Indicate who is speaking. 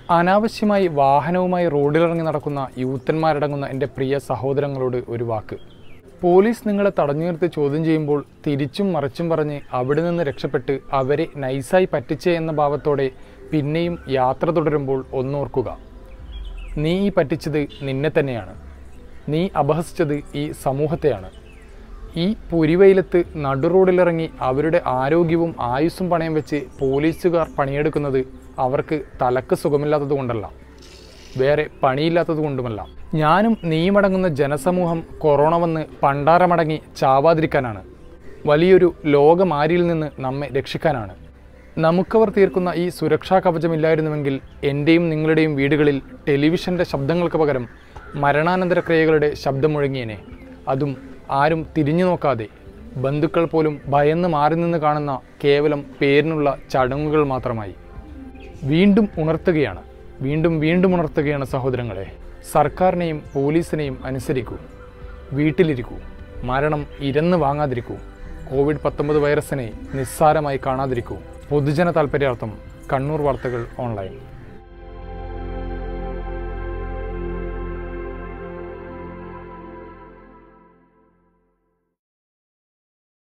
Speaker 1: അനാവശ്യമായി വാഹനവുമായി റോഡിലിറങ്ങി നടക്കുന്ന യൂത്തന്മാരടങ്ങുന്ന എൻ്റെ പ്രിയ സഹോദരങ്ങളോട് ഒരു വാക്ക് പോലീസ് നിങ്ങളെ തടഞ്ഞു നിർത്തി ചോദ്യം ചെയ്യുമ്പോൾ തിരിച്ചും മറിച്ചും പറഞ്ഞ് അവിടെ നിന്ന് രക്ഷപ്പെട്ട് അവരെ നൈസായി പറ്റിച്ചേ എന്ന ഭാവത്തോടെ പിന്നെയും യാത്ര തുടരുമ്പോൾ ഒന്നോർക്കുക നീ ഈ പറ്റിച്ചത് നിന്നെ തന്നെയാണ് നീ അപഹസിച്ചത് ഈ സമൂഹത്തെയാണ് ഈ പുരിവെയിലത്ത് നടുറോഡിലിറങ്ങി അവരുടെ ആരോഗ്യവും ആയുസ്സും പണയം വെച്ച് പോലീസുകാർ പണിയെടുക്കുന്നത് അവർക്ക് തലക്ക് സുഖമില്ലാത്തത് കൊണ്ടല്ല വേറെ പണിയില്ലാത്തത് കൊണ്ടുമല്ല ഞാനും നീയുമടങ്ങുന്ന ജനസമൂഹം കൊറോണ വന്ന് പണ്ടാരമടങ്ങി ചാവാതിരിക്കാനാണ് വലിയൊരു ലോകമാരിയിൽ നിന്ന് നമ്മെ രക്ഷിക്കാനാണ് നമുക്കവർ തീർക്കുന്ന ഈ സുരക്ഷാ കവചമില്ലായിരുന്നുവെങ്കിൽ എൻ്റെയും നിങ്ങളുടെയും വീടുകളിൽ ടെലിവിഷൻ്റെ ശബ്ദങ്ങൾക്ക് പകരം മരണാനന്തര ക്രിയകളുടെ ശബ്ദം മുഴങ്ങിയേനെ അതും ആരും തിരിഞ്ഞു നോക്കാതെ ബന്ധുക്കൾ പോലും ഭയന്ന് മാറി നിന്ന് കാണുന്ന കേവലം പേരിനുള്ള ചടങ്ങുകൾ മാത്രമായി വീണ്ടും ഉണർത്തുകയാണ് വീണ്ടും വീണ്ടും ഉണർത്തുകയാണ് സഹോദരങ്ങളെ സർക്കാരിനെയും പോലീസിനെയും അനുസരിക്കൂ വീട്ടിലിരിക്കൂ മരണം ഇരന്ന് വാങ്ങാതിരിക്കൂ കോവിഡ് പത്തൊമ്പത് വൈറസിനെ നിസ്സാരമായി കാണാതിരിക്കൂ പൊതുജന താൽപ്പര്യാർത്ഥം കണ്ണൂർ വാർത്തകൾ ഓൺലൈൻ